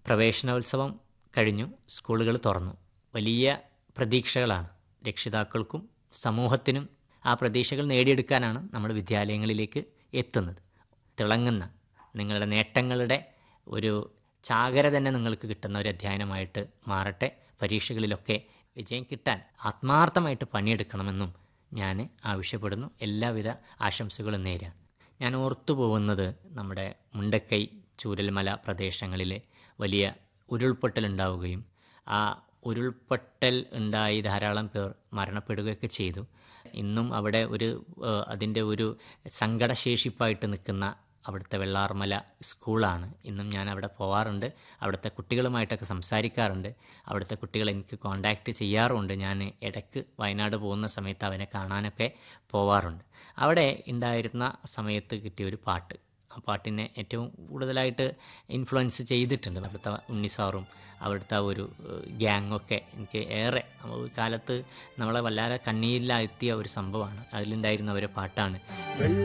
പ്രവേശനോത്സവം കഴിഞ്ഞു സ്കൂളുകൾ തുറന്നു വലിയ പ്രതീക്ഷകളാണ് രക്ഷിതാക്കൾക്കും സമൂഹത്തിനും ആ പ്രതീക്ഷകൾ നേടിയെടുക്കാനാണ് നമ്മൾ വിദ്യാലയങ്ങളിലേക്ക് എത്തുന്നത് തിളങ്ങുന്ന നിങ്ങളുടെ നേട്ടങ്ങളുടെ ഒരു ചാകര തന്നെ നിങ്ങൾക്ക് കിട്ടുന്ന ഒരു അധ്യയനമായിട്ട് മാറട്ടെ പരീക്ഷകളിലൊക്കെ വിജയം കിട്ടാൻ ആത്മാർത്ഥമായിട്ട് പണിയെടുക്കണമെന്നും ഞാൻ ആവശ്യപ്പെടുന്നു എല്ലാവിധ ആശംസകളും നേരാണ് ഞാൻ ഓർത്തു പോകുന്നത് നമ്മുടെ മുണ്ടക്കൈ ചൂരൽമല പ്രദേശങ്ങളിലെ വലിയ ഉരുൾപൊട്ടൽ ഉണ്ടാവുകയും ആ ഉരുൾപൊട്ടൽ ഉണ്ടായി ധാരാളം പേർ മരണപ്പെടുകയൊക്കെ ചെയ്തു ഇന്നും അവിടെ ഒരു ഏഹ്, അതിൻ്റെ ഒരു സങ്കടശേഷിപ്പായിട്ട് നിൽക്കുന്ന അവിടുത്തെ വെള്ളാർമല സ്കൂളാണ് ഇന്നും ഞാൻ അവിടെ പോവാറുണ്ട് അവിടുത്തെ കുട്ടികളുമായിട്ടൊക്കെ സംസാരിക്കാറുണ്ട് അവിടുത്തെ കുട്ടികൾ എനിക്ക് കോണ്ടാക്റ്റ് ചെയ്യാറുമുണ്ട് ഞാൻ ഇടയ്ക്ക് വയനാട് പോകുന്ന സമയത്ത് അവനെ കാണാനൊക്കെ പോവാറുണ്ട് അവിടെ ഉണ്ടായിരുന്ന സമയത്ത് കിട്ടിയ ഒരു പാട്ട് ആ പാട്ടിനെ ഏറ്റവും കൂടുതലായിട്ട് ഇൻഫ്ലുവൻസ് ചെയ്തിട്ടുണ്ട് അവിടുത്തെ ഉണ്ണിസാറും അവിടുത്തെ ആ ഒരു ഗ്യാങ്ങൊക്കെ എനിക്ക് ഏറെ ഒരു കാലത്ത് നമ്മളെ വല്ലാതെ കണ്ണീരിലാഴ്ത്തിയ ഒരു സംഭവമാണ് അതിലുണ്ടായിരുന്ന ഒരു പാട്ടാണ്